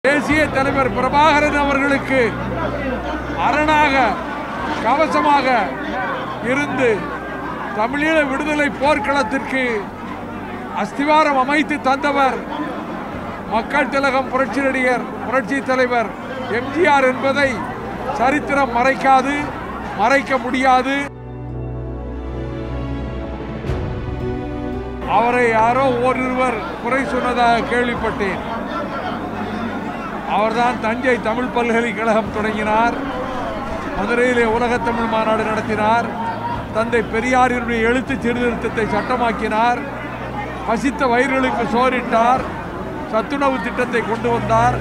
தேசிய தலைவர் பிரபாகரன் அவர்களுக்கு அரணாக கவசமாக இருந்து தமிழீழ விடுதலை போர்க்களத்திற்கு அஸ்திவாரம் அமைத்து தந்தவர் மக்கள் திலகம் புரட்சி நடிகர் புரட்சி தலைவர் எம்ஜிஆர் என்பதை சரித்திரம் மறைக்காது மறைக்க முடியாது அவரை யாரோ ஓரிருவர் குறை சொன்னதாக கேள்விப்பட்டேன் அவர்தான் தஞ்சை தமிழ் பல்கலைக்கழகம் தொடங்கினார் மதுரையிலே உலகத் தமிழ் மாநாடு நடத்தினார் தந்தை பெரியாரினுடைய எழுத்து சீர்திருத்தத்தை சட்டமாக்கினார் பசித்த வயிறுகளுக்கு சோறிட்டார் சத்துணவு திட்டத்தை கொண்டு வந்தார்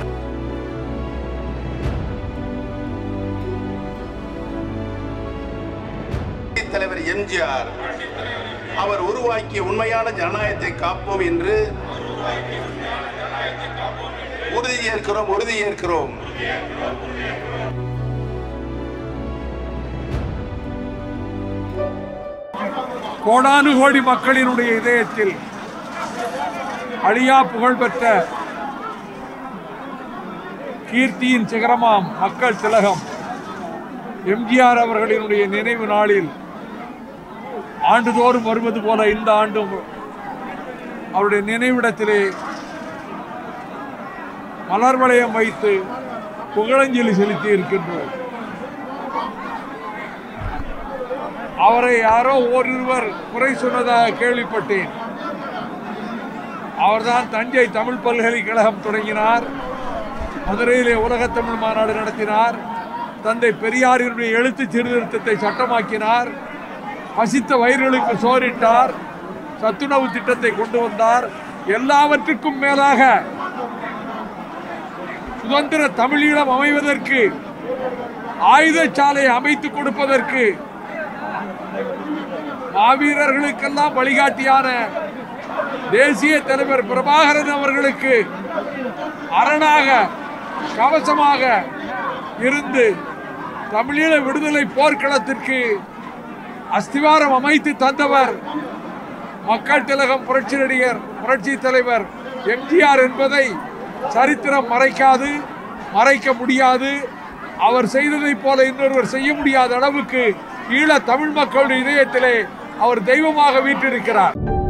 தலைவர் எம்ஜிஆர் அவர் உருவாக்கிய உண்மையான ஜனநாயகத்தை காப்போம் என்று உறுதியேற்கிறோம் உறுதியேற்கிறோம் கோடானு கோடி மக்களினுடைய இதயத்தில் அழியா புகழ் பெற்ற கீர்த்தியின் சிகரமாம் மக்கள் திலகம் எம்ஜிஆர் அவர்களினுடைய நினைவு நாளில் ஆண்டுதோறும் வருவது போல இந்த ஆண்டும் அவருடைய நினைவிடத்திலே மலர் வளையம் வைத்து புகழஞ்சலி செலுத்தி இருக்கின்றோம் அவரை யாரோ ஓரிருவர் குறை சொன்னதாக கேள்விப்பட்டேன் அவர்தான் தஞ்சை தமிழ் பல்கலைக்கழகம் தொடங்கினார் மதுரையிலே உலகத் தமிழ் மாநாடு நடத்தினார் தந்தை பெரியாரினுடைய எழுத்து சீர்திருத்தத்தை சட்டமாக்கினார் பசித்த வயிறுகளுக்கு சோறிட்டார் சத்துணவு திட்டத்தை கொண்டு வந்தார் எல்லாவற்றுக்கும் மேலாக சுதந்திர தமிழீழம் அமைவதற்கு ஆயுதச்சாலை அமைத்துக் கொடுப்பதற்கு மாவீரர்களுக்கெல்லாம் வழிகாட்டியான தேசிய தலைவர் பிரபாகரன் அவர்களுக்கு அரணாக கவசமாக இருந்து தமிழீழ விடுதலை போர்க்களத்திற்கு அஸ்திவாரம் அமைத்து தந்தவர் மக்கள் திலகம் புரட்சி நடிகர் புரட்சி தலைவர் எம்ஜிஆர் என்பதை சரித்திரம் மறைக்காது மறைக்க முடியாது அவர் செய்ததைப் போல இன்னொருவர் செய்ய முடியாத அளவுக்கு ஈழ தமிழ் மக்களுடைய இதயத்திலே அவர் தெய்வமாக வீற்றிருக்கிறார்